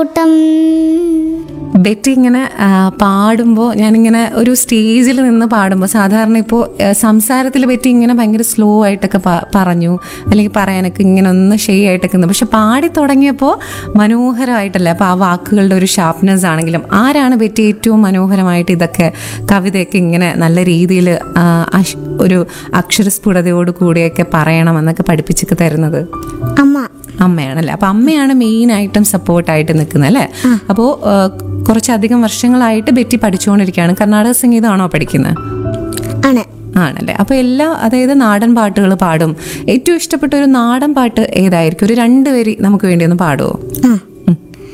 കൂട്ടം ബെറ്റി ഇങ്ങനെ പാടുമ്പോൾ ഞാനിങ്ങനെ ഒരു സ്റ്റേജിൽ നിന്ന് പാടുമ്പോൾ സാധാരണ ഇപ്പോൾ സംസാരത്തിൽ ബെറ്റി ഇങ്ങനെ ഭയങ്കര സ്ലോ ആയിട്ടൊക്കെ പ- പറഞ്ഞു അല്ലെങ്കിൽ പറയാനൊക്കെ ഇങ്ങനെ ഒന്ന് ഷെയ് ആയിട്ടൊക്കെ നിന്ന് പക്ഷെ പാടി തുടങ്ങിയപ്പോൾ മനോഹരമായിട്ടല്ലേ അപ്പോൾ ആ വാക്കുകളുടെ ഒരു ഷാർപ്നെസ് ആണെങ്കിലും ആരാണ് ബെറ്റി ഏറ്റവും മനോഹരമായിട്ട് ഇതൊക്കെ കവിതയൊക്കെ ഇങ്ങനെ നല്ല രീതിയിൽ ഒരു അക്ഷരസ്ഫുടതയോട് കൂടിയൊക്കെ പറയണമെന്നൊക്കെ പഠിപ്പിച്ചൊക്കെ തരുന്നത് അമ്മ അമ്മയാണല്ലേ അപ്പൊ അമ്മയാണ് മെയിൻ ആയിട്ടും സപ്പോർട്ടായിട്ട് നിൽക്കുന്നത് അല്ലേ അപ്പോൾ കുറച്ചധികം വർഷങ്ങളായിട്ട് ബെറ്റി പഠിച്ചുകൊണ്ടിരിക്കുകയാണ് കർണാടക സംഗീതമാണോ പഠിക്കുന്നത് ആണ് ആണല്ലേ അപ്പൊ എല്ലാ അതായത് നാടൻ പാട്ടുകൾ പാടും ഏറ്റവും ഇഷ്ടപ്പെട്ട ഒരു നാടൻ പാട്ട് ഏതായിരിക്കും ഒരു രണ്ട് വരി നമുക്ക് വേണ്ടി ഒന്ന് പാടുമോ ആ